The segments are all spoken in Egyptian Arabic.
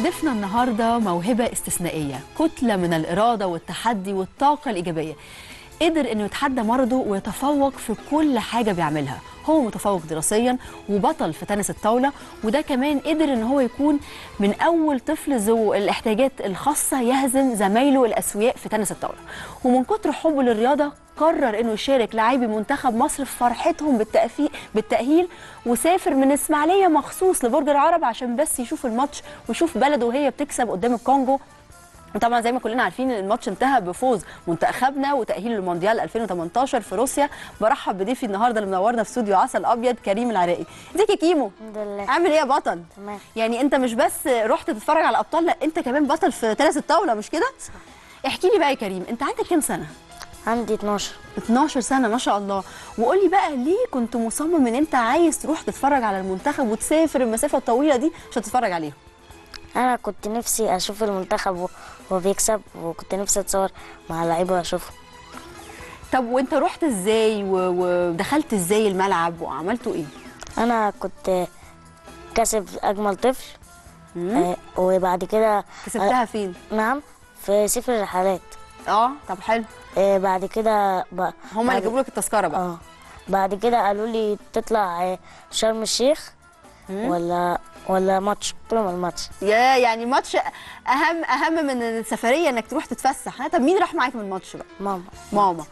ضيفنا النهارده موهبه استثنائيه كتله من الاراده والتحدي والطاقه الايجابيه قدر انه يتحدى مرضه ويتفوق في كل حاجه بيعملها هو متفوق دراسيا وبطل في تنس الطاوله وده كمان قدر ان هو يكون من اول طفل ذو الاحتياجات الخاصه يهزم زمايله الاسوياء في تنس الطاوله ومن كتر حبه للرياضه قرر انه يشارك لاعبي منتخب مصر في فرحتهم بالتأفي- بالتاهيل وسافر من اسماعيليه مخصوص لبرج العرب عشان بس يشوف الماتش ويشوف بلده وهي بتكسب قدام الكونجو وطبعا زي ما كلنا عارفين الماتش انتهى بفوز منتخبنا وتاهيل للمونديال 2018 في روسيا برحب بضيفي النهارده اللي منورنا في استوديو عسل ابيض كريم العراقي ازيك يا كيمو الحمد لله عامل ايه يا بطل تمام يعني انت مش بس رحت تتفرج على ابطال لا انت كمان بطل في تنس الطاوله مش كده احكي لي بقى يا كريم انت عندك كام سنه عندي 12 12 سنه ما شاء الله وقول لي بقى ليه كنت مصمم ان انت عايز تروح تتفرج على المنتخب وتسافر المسافه الطويله دي عشان تتفرج عليهم انا كنت نفسي اشوف المنتخب و- وهو بيكسب وكنت نفسي اتصور مع اللعيبه واشوفهم طب وانت رحت ازاي و- ودخلت ازاي الملعب وعملتوا ايه انا كنت كسب اجمل طفل آه وبعد كده كسبتها فين نعم في سفر الرحلات اه طب حلو آه بعد كده ب... هم اللي بعد- جابوا لك التذكره بقى اه بعد كده قالوا لي تطلع آه، شرم الشيخ ولا ولا ماتش قلت لهم الماتش يا يعني ماتش اهم اهم من السفريه انك تروح تتفسح ها طب مين راح معاك من الماتش بقى ماما ماما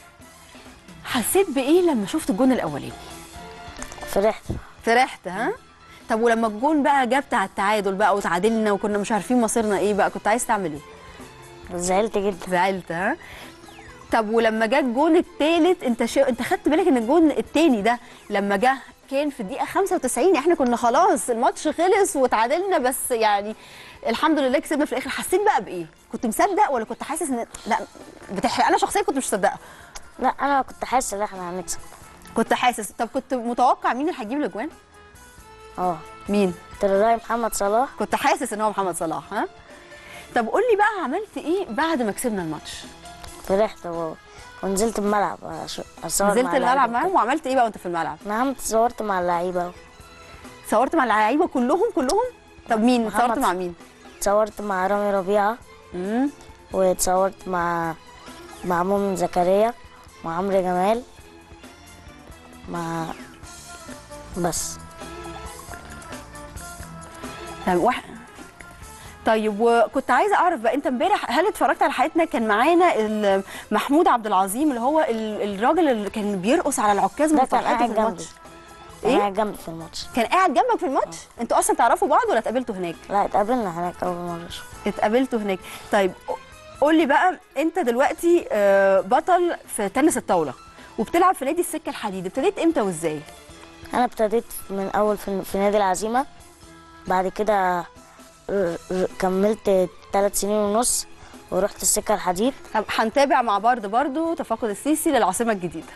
حسيت بايه لما شفت الجون الاولاني فرحت فرحت ها طب ولما الجون بقى جاب بتاع التعادل بقى وتعادلنا وكنا مش عارفين مصيرنا ايه بقى كنت عايز تعمل ايه زعلت جدا زعلت ها طب ولما جه الجون الثالث انت شا... انت خدت بالك ان الجون الثاني ده لما جه كان في الدقيقه 95 احنا كنا خلاص الماتش خلص وتعادلنا بس يعني الحمد لله كسبنا في الاخر حسيت بقى بايه كنت مصدق ولا كنت حاسس ان لا بتحرق انا شخصيا كنت مش مصدقه لا انا كنت حاسس ان احنا هنكسب كنت حاسس طب كنت متوقع مين اللي هيجيب الاجوان اه مين ترى محمد صلاح كنت حاسس ان هو محمد صلاح ها طب قول لي بقى عملت ايه بعد ما كسبنا الماتش فرحت و... ونزلت الملعب أش- اصور نزلت مع الملعب اللعيبة. معاهم وعملت ايه بقى وانت في الملعب نعم اتصورت مع اللعيبه صورت مع اللعيبه كلهم كلهم طب مين محمد صورت مع مين اتصورت مع رامي ربيعه امم واتصورت مع مع مؤمن زكريا مع عمرو جمال مع بس طيب واحد طيب وكنت عايزه اعرف بقى انت امبارح هل اتفرجت على حلقتنا كان معانا ال- محمود عبد العظيم اللي هو ال- الراجل اللي كان بيرقص على العكاز من ده كان فرحته قاعد في جنبي الماتش كان إيه؟ قاعد جنبي في الماتش كان قاعد جنبك في الماتش انتوا اصلا تعرفوا بعض ولا اتقابلتوا هناك لا اتقابلنا هناك اول مره اتقابلتوا هناك طيب قول لي بقى انت دلوقتي آه، بطل في تنس الطاوله وبتلعب في نادي السكه الحديد ابتديت امتى وازاي انا ابتديت من اول في, في نادي العزيمه بعد كده ر- ر- كملت ثلاث سنين ونص ورحت السكه الحديد طب هنتابع مع بعض برضو تفاقد السيسي للعاصمه الجديده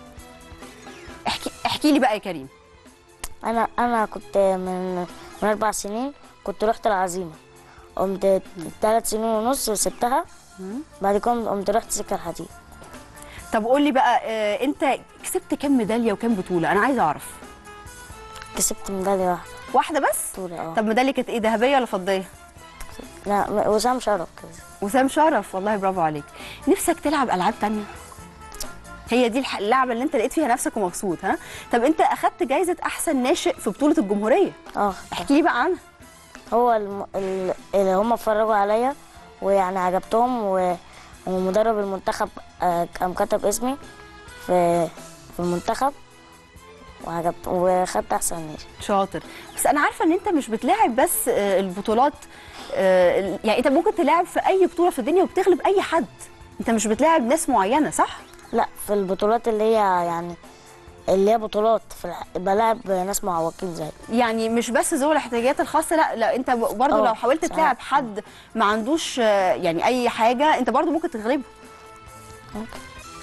احكي احكي لي بقى يا كريم انا انا كنت من من اربع سنين كنت رحت العزيمه قمت ثلاث سنين ونص وسبتها بعد كده قمت رحت السكه الحديد طب قول لي بقى آه، انت كسبت كام ميداليه وكام بطوله انا عايزه اعرف كسبت ميداليه واحده واحده بس بطوله اه طب ميداليه كانت ايه ذهبيه ولا فضيه لا م- وسام شرف كده وسام شرف والله برافو عليك نفسك تلعب العاب تانية هي دي الح- اللعبه اللي انت لقيت فيها نفسك ومبسوط ها طب انت اخدت جايزه احسن ناشئ في بطوله الجمهوريه اه احكي لي بقى عنها هو الم... ال- اللي هم اتفرجوا عليا ويعني عجبتهم و... ومدرب المنتخب آه، قام كتب اسمي في في المنتخب وعجبت وخدت احسن ناشئ شاطر بس انا عارفه ان انت مش بتلاعب بس آه، البطولات آه، ال- يعني انت ممكن تلاعب في اي بطوله في الدنيا وبتغلب اي حد انت مش بتلاعب ناس معينه صح لا في البطولات اللي هي يعني اللي هي بطولات في الح... بلعب ناس معوقين زي يعني مش بس ذوي الاحتياجات الخاصه لا لا انت ب- برضو اه، لو حاولت ساعات. تلاعب حد ما عندوش آه، يعني اي حاجه انت برضو ممكن تغلبه ممكن.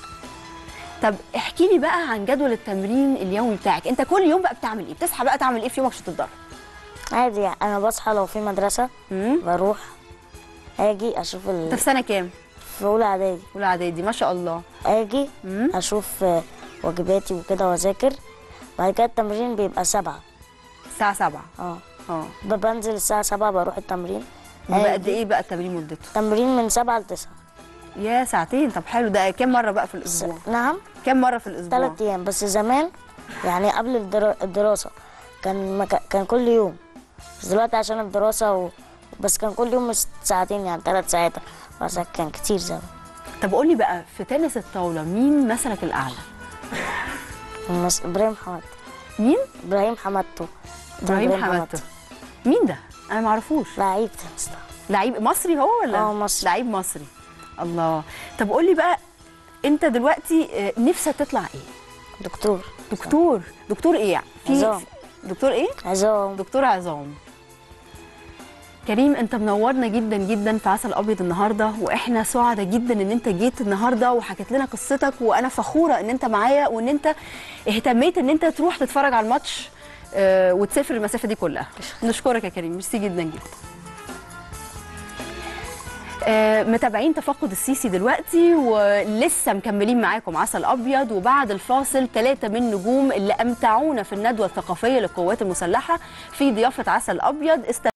طب احكي لي بقى عن جدول التمرين اليومي بتاعك انت كل يوم بقى بتعمل ايه بتصحى بقى تعمل ايه في يومك عشان تتدرب عادي يعني انا بصحى لو في مدرسه امم بروح اجي اشوف انت ال... في سنه كام في اولى اعدادي اولى اعدادي ما شاء الله اجي امم اشوف آه، واجباتي وكده واذاكر بعد كده التمرين بيبقى سبعة الساعه 7 اه اه ب- بنزل الساعة سبعة بروح التمرين بيبقى آه، قد ايه بقى التمرين مدته تمرين من سبعة لتسعة يا ساعتين طب حلو ده كام مره بقى في س- الاسبوع نعم كام مره في الاسبوع ثلاث أيام بس زمان يعني قبل الدرا- الدراسة كان ما كا- كان كل يوم بس دلوقتي عشان الدراسة و... بس كان كل يوم مش ساعتين يعني ثلاث ساعات بس كان كتير زمان طب قول لي بقى في تنس الطاوله مين مثلك الاعلى مس- إبراهيم حمد مين إبراهيم حمدتو ابراهيم حمدته مين ده انا ما اعرفوش لعيب تنس طاولة. لعيب مصري هو ولا اه، مصري. لعيب مصري الله طب قول لي بقى انت دلوقتي آه، نفسك تطلع ايه دكتور دكتور دكتور ايه في عظام. دكتور ايه عظام دكتور عظام كريم انت منورنا جدا جدا في عسل ابيض النهارده واحنا سعداء جدا ان انت جيت النهارده وحكيت لنا قصتك وانا فخوره ان انت معايا وان انت اهتميت ان انت تروح تتفرج على الماتش آه، وتسافر المسافه دي كلها نشكرك يا كريم ميرسي جدا جدا آه، متابعين تفقد السيسي دلوقتي ولسه مكملين معاكم عسل ابيض وبعد الفاصل ثلاثه من نجوم اللي امتعونا في الندوه الثقافيه للقوات المسلحه في ضيافه عسل ابيض